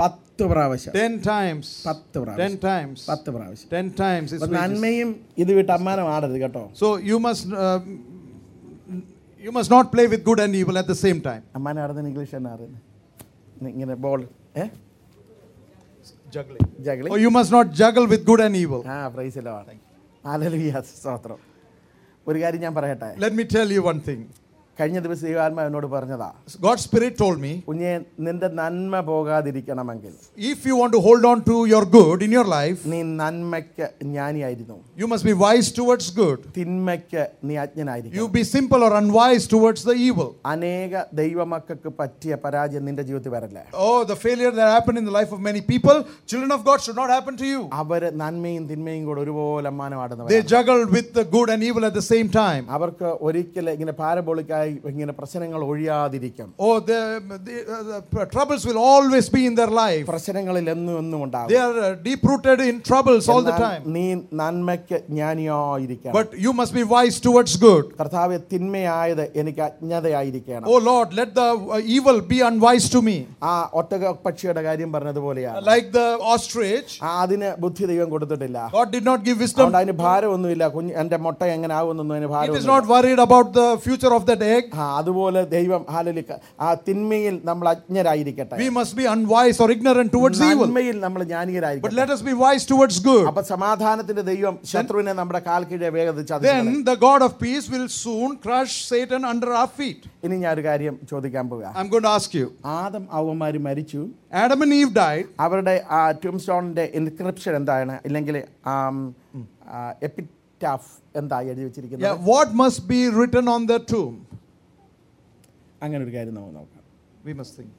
പത്ത് പ്രാവശ്യം Ten times. പത്ത് Ten പ്രാവശ്യം times. പത്ത് പ്രാവശ്യം Ten times. His അപ്പൊ wages. നന്മയും ഇത് വിട്ട് അമ്മാനം ആടരുത് കേട്ടോ So you must uh, you must not play with good and evil at the same time. അമ്മാനം ആടുന്ന ഇംഗ്ലീഷ് തന്നെ അറിയുന്നത് ഇങ്ങനെ ബോൾ ഏ Juggling. ജഗളി Oh, you must not juggle with good and evil. ആ പ്രൈസിലോ ആലലുയ സ്തോത്രം ഒരു കാര്യം ഞാൻ പറയട്ടെ Let me tell you one thing. കഴിഞ്ഞ ദിവസം ദൈവാത്മാ എന്നോട് പറഞ്ഞതാ God's Spirit told me കുഞ്ഞെ നിന്റെ നന്മ പോകാതിരിക്കണമെങ്കിൽ if you want to hold on to your good in your life, നീ നന്മയ്ക്ക് ജ്ഞാനിയായിരുന്നു you must be wise towards good. തിന്മയ്ക്ക് നീ അജ്ഞനായിരിക്കും You be simple or unwise towards the evil. അനേക ദൈവമക്കൾക്ക് പറ്റിയ പരാജയം നിന്റെ ജീവിതത്തിൽ വരല്ലേ Oh, the failure that happened in the life of many people, children of God should not happen to you. അവര് നന്മയും തിന്മയും കൂടെ ഒരുപോലെ They അമ്മാനമാടുന്നവർ juggled with the good and evil at the same time. അവർക്ക് ഒരിക്കലും ഇങ്ങനെ പാരബോളിക്കായി ഇങ്ങനെ പ്രശ്നങ്ങൾ ഒഴിയാതിരിക്കും Oh, the, the, uh, the troubles will always be in their life. പ്രശ്നങ്ങളിൽ എന്നും എന്നും They ഉണ്ടാകും are uh, deep rooted in troubles all the എന്നാൽ time. നീ നന്മയ്ക്ക് ജ്ഞാനിയായിരിക്കണം But you must be wise towards good. കർത്താവ് തിന്മയായത് എനിക്ക് അജ്ഞതയായിരിക്കണം Oh Lord, let the uh, evil be unwise to me. ആ ഒട്ടക പക്ഷിയുടെ കാര്യം പറഞ്ഞതുപോലെയാണ് Like the ostrich, ആ, അതിന് ബുദ്ധി ദൈവം കൊടുത്തിട്ടില്ല God did not give wisdom. അതുകൊണ്ട് അതിന് ഭാരമൊന്നുമില്ല കുഞ്ഞ് എന്റെ മുട്ട എങ്ങനെ ആവുമെന്നൊന്നും അതിന് It is ഭാരം not worried about the future of that egg. ആ അതുപോലെ ദൈവം ഹാലലിക്ക ആ തിന്മയിൽ നമ്മൾ അജ്ഞരായിരിക്കട്ടെ We must be unwise or ignorant towards evil. നന്മയിൽ നമ്മൾ But ജ്ഞാനികരായിരിക്കട്ടെ let us be wise towards good. അപ്പൊ സമാധാനത്തിന്റെ ദൈവം ശത്രുവിനെ നമ്മുടെ കാൽ കീഴെ വേഗത്തിൽ ചതിച്ചു Then the God of peace will soon crush Satan under our feet. ഇനി ഞാൻ ഒരു കാര്യം ചോദിക്കാൻ പോവുക I'm going to ask you. Adam അവന്മാര് മരിച്ചു Adam and Eve died. അവരുടെ ആ ട്യൂം സ്റ്റോണിന്റെ ഇൻസ്ക്രിപ്ഷൻ എന്താണ് ഇല്ലെങ്കിൽ എപ്പിറ്റാഫ് എന്താ എഴുതി വെച്ചിരിക്കുന്നത് Yeah, what must be written on their tomb? അങ്ങനെ ഒരു കാര്യം നമുക്ക് നോക്കാം We must think.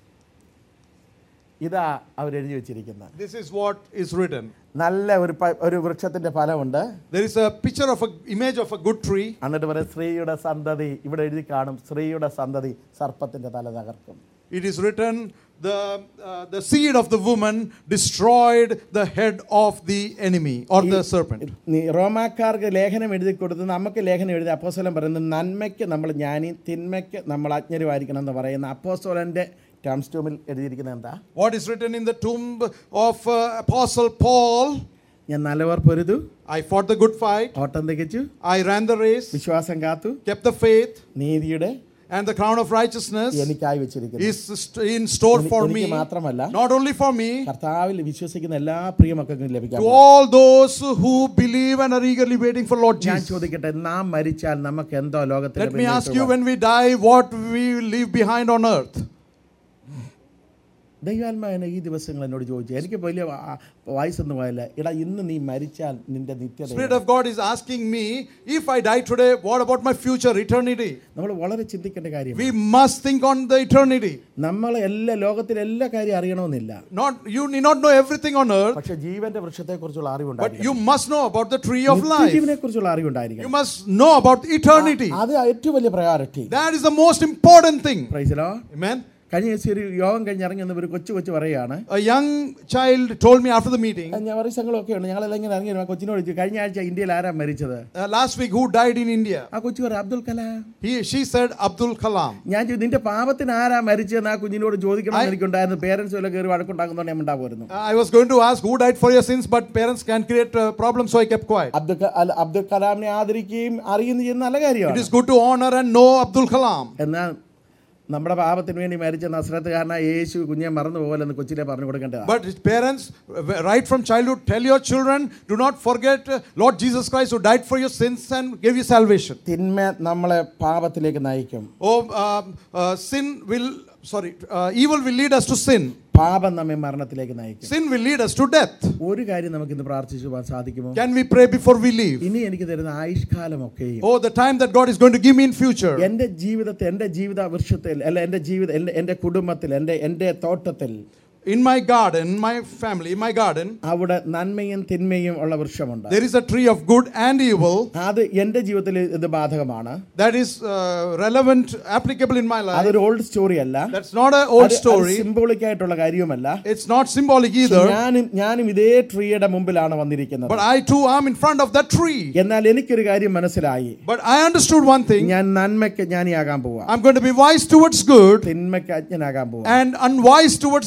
ഇതാ അവരെഴുതി വെച്ചിരിക്കുന്നത് This is what is written. നല്ല ഒരു പ- ഒരു വൃക്ഷത്തിന്റെ ഫലമുണ്ട് There is a picture of an image of a good tree. എന്നിട്ട് പറയും സ്ത്രീയുടെ സന്തതി ഇവിടെ എഴുതി കാണും സ്ത്രീയുടെ സന്തതി സർപ്പത്തിന്റെ തല തകർക്കും It is written, the, uh, the seed of the woman destroyed the head of the enemy or the serpent. നീ റോമാക്കാർക്ക് ലേഖനം എഴുതി കൊടുത്ത് നമുക്ക് ലേഖനം എഴുതി അപ്പോസ്തലൻ പറയുന്നത് നന്മയ്ക്ക് നമ്മൾ ജ്ഞാനി തിന്മയ്ക്ക് നമ്മൾ അജ്ഞരുമായിരിക്കണം എന്ന് പറയുന്ന അപ്പോസ്തലന്റെ ടേംസ് ട്യൂമിൽ എഴുതിയിരിക്കുന്നത് എന്താ What is written in the tomb of uh, Apostle Paul? ഞാൻ നല്ലവർ പൊരുതു I fought the good fight, ഓട്ടം തികച്ചു I ran the race, വിശ്വാസം കാത്തു kept the faith, നീതിയുടെ and the crown of righteousness എനിക്കായി വെച്ചിരിക്കുന്നു is st- in store എനി- for എനിക്ക് me. മാത്രമല്ല Not only for me, കർത്താവിൽ വിശ്വസിക്കുന്ന എല്ലാ പ്രിയ മക്കൾക്കും ലഭിക്കാം to all those who believe and are eagerly waiting for Lord ഞാൻ Jesus. ചോദിക്കട്ടെ നാം മരിച്ചാൽ നമുക്ക് എന്തോ ലോകത്തിൽ Let me ask you when we die, what we will leave behind on earth? ദൈവാത്മാവിനെ ഈ ദിവസങ്ങൾ എന്നോട് ചോദിച്ചു എനിക്ക് വലിയ വാ- വയസ്സൊന്നും പോയല്ല എടാ ഇന്ന് നീ മരിച്ചാൽ നിന്റെ നിത്യത Spirit of God is asking me, if I die today, what about my future, eternity? നമ്മൾ വളരെ ചിന്തിക്കേണ്ട കാര്യം We must think on the eternity. നമ്മൾ എല്ലാ ലോകത്തിലെ എല്ലാ കാര്യം അറിയണമെന്നില്ല Not you need not know everything on earth, പക്ഷെ ജീവന്റെ വൃക്ഷത്തെ കുറിച്ചുള്ള but അറിവുണ്ടായിരിക്കും you must know about the tree of life. ജീവനെ കുറിച്ചുള്ള You അറിവുണ്ടായിരിക്കും must know about eternity. അത് ഏറ്റവും വലിയ priority That is the most important thing. പ്രൈസലോ Amen. കഴിഞ്ഞ ദിവസം ഒരു യോഗം കഴിഞ്ഞ് ഇറങ്ങി വന്നപ്പോൾ ഒരു കൊച്ചു കൊച്ചു പറയുകയാണ് A young child told me after the meeting, ഞാൻ വർഷങ്ങളൊക്കെ ഉണ്ട് ഞങ്ങളെല്ലാം ഇങ്ങനെ ഇറങ്ങി വരുമ്പോൾ ആ കൊച്ചിനോട് ചോദിച്ചു കഴിഞ്ഞ ആഴ്ച ഇന്ത്യയിൽ ആരാ മരിച്ചത് uh, last week, who died in India? ആ കൊച്ചു പറയും Abdul Kalam He, she said Abdul Kalam. ഞാൻ ചോദിച്ചു നിന്റെ പാപത്തിന് ആരാ മരിച്ചതെന്ന് ആ കുഞ്ഞിനോട് ചോദിക്കണം എന്ന് എനിക്കുണ്ടായിരുന്നു പേരൻസ് വല്ല കയറി വഴക്കുണ്ടാക്കുന്നതുകൊണ്ട് ഞാൻ ഉണ്ടാവുമായിരുന്നു I was going to ask who died for your sins, but parents can create uh, problems, so I kept quiet. Abdul ക- അല്ല, അബ്ദുൽ കലാമിനെ ആദരിക്കുകയും അറിയുകയും ചെയ്യുന്ന നല്ല It കാര്യമാണ് is good to honor and know Abdul Kalam. എന്നാൽ നമ്മുടെ പാപത്തിന് വേണ്ടി മരിച്ച നസ്രത്തുകാരനായ യേശു കുഞ്ഞെ മറന്നു പോകലെന്ന് കൊച്ചിലെ പറഞ്ഞു കൊടുക്കേണ്ടതാണ് But his parents, uh, right from childhood, tell your children, do not forget uh, Lord Jesus Christ who died for your sins and gave you salvation. തിന്മ നമ്മളെ പാപത്തിലേക്ക് നയിക്കും Oh, um, uh, sin will, sorry, uh, evil will lead us to sin. പാപം നമ്മെ മരണത്തിലേക്ക് നയിക്കും Sin will lead us to death. ഒരു കാര്യം നമുക്ക് ഇന്ന് പ്രാർത്ഥിച്ചു പോകാൻ സാധിക്കുമോ Can we pray before we leave? ഇനി എനിക്ക് തരുന്ന ആയുഷ്കാലമൊക്കെയും Oh, the time that God is going to give me in future. എൻ്റെ ജീവിതത്തിൽ എൻ്റെ ജീവിത വൃക്ഷത്തിൽ അല്ല എൻ്റെ ജീവിത എൻ്റെ എൻ്റെ കുടുംബത്തിൽ എൻ്റെ എൻ്റെ തോട്ടത്തിൽ In my garden, my family, my garden, അവിടെ നന്മയും തിന്മയും ഉള്ള വൃക്ഷമുണ്ട് there is a tree of good and evil അത് എൻ്റെ ജീവിതത്തിൽ ഇത് ബാധകമാണ് that is uh, relevant, applicable in my life. അതൊരു ഓൾഡ് സ്റ്റോറി അല്ല That's not an old story. Symbolic ആയിട്ടുള്ള കാര്യവുമല്ല It's not symbolic either. ഞാനും ഞാനും ഇതേ ട്രീയുടെ മുമ്പിലാണ് വന്നിരിക്കുന്നത് But I too am in front of that tree. എന്നാൽ എനിക്കൊരു കാര്യം മനസ്സിലായി But I understood one thing. ഞാൻ നന്മയ്ക്ക് ജ്ഞാനിയാകാൻ പോവാ I'm going to be wise towards good തിന്മയ്ക്ക് അജ്ഞനാകാൻ പോവാ and unwise towards the evil.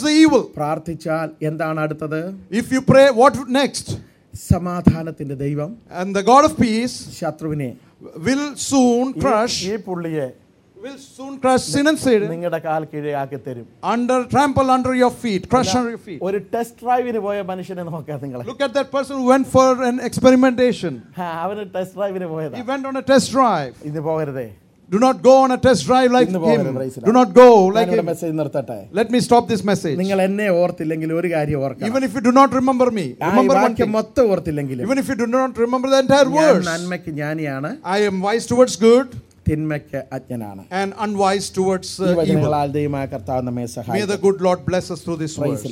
പ്രാർത്ഥിച്ചാൽ എന്താണ് അടുത്തത് If you pray, what next? സമാധാനത്തിന്റെ ദൈവം And the God of peace ശത്രുവിനെ will soon ഈ- crush, ഈ പുള്ളിയെ will soon crush sin and Satan നിങ്ങളുടെ കാൽ കീഴാക്കി തരും under, trample under your feet, crush under your feet. ഒരു ടെസ്റ്റ് ഡ്രൈവിന് പോയ മനുഷ്യനെ നോക്കാം നിങ്ങളെ Look at that person who went for an experimentation. ആ, അവന് ടെസ്റ്റ് ഡ്രൈവിന് പോയതാ He went on a test drive. ഇന്ന് പോകരുതേ Do not go on a test drive like ഇന്ന് പോകരുത്, him. praise the Do Lord. not go like ഞാനിവിടെ him. Message നിർത്തട്ടെ Let me stop this message. നിങ്ങൾ എന്നെ ഓർത്തില്ലെങ്കിൽ ഒരു കാര്യം ഓർക്കണം Even if you do not remember me, ആ ഈ remember one വാക്യം thing. മൊത്തം ഓർത്തില്ലെങ്കിലും Even if you do not remember the entire ഞാൻ words, നന്മയ്ക്ക് ജ്ഞാനിയാണ് I am wise towards good തിന്മയ്ക്ക് അജ്ഞനാണ് and unwise towards ഈ uh, evil. വചനങ്ങളാൽ ദൈവമായ കർത്താവ് നമ്മെ May സഹായിക്കും the good Lord bless us through this Praise word.